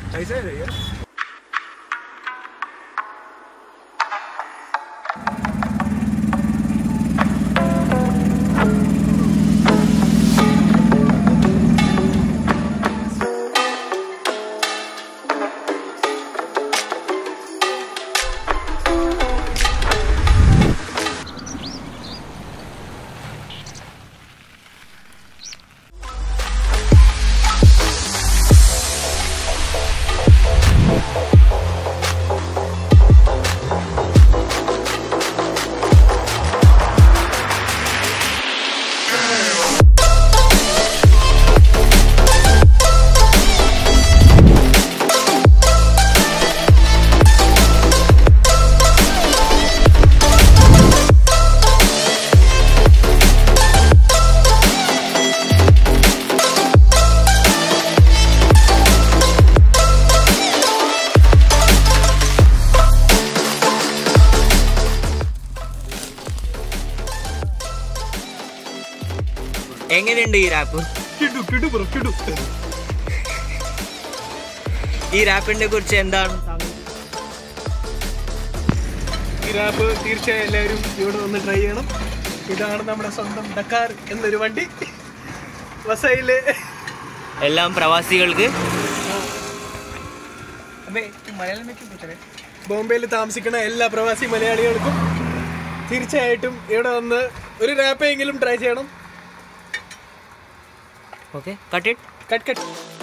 ऐसा है भैया എങ്ങനെയുണ്ട് ഈ റാപ്പ് किडू किडू ब्रो किडू ഈ റാപ്പിനെ കുറിച്ച് എന്താണ് ഈ റാപ്പ് തീർച്ചയായും എല്ലാവരും ഇവിടെ വന്ന് ട്രൈ ചെയ്യണം ഇതാണ് നമ്മുടെ സ്വന്തം ഡക്കാർ എന്നൊരു വണ്ടി വസയിലെ എല്ലാം പ്രവാസികൾക്ക് ബോംബെയിൽ താമസിക്കുന്ന എല്ലാ പ്രവാസി മലയാളികൾക്കും തീർച്ചയായിട്ടും ഇവിടെ വന്ന് ഒരു റാപ്പെങ്കിലും ട്രൈ ചെയ്യണം okay cut it cut cut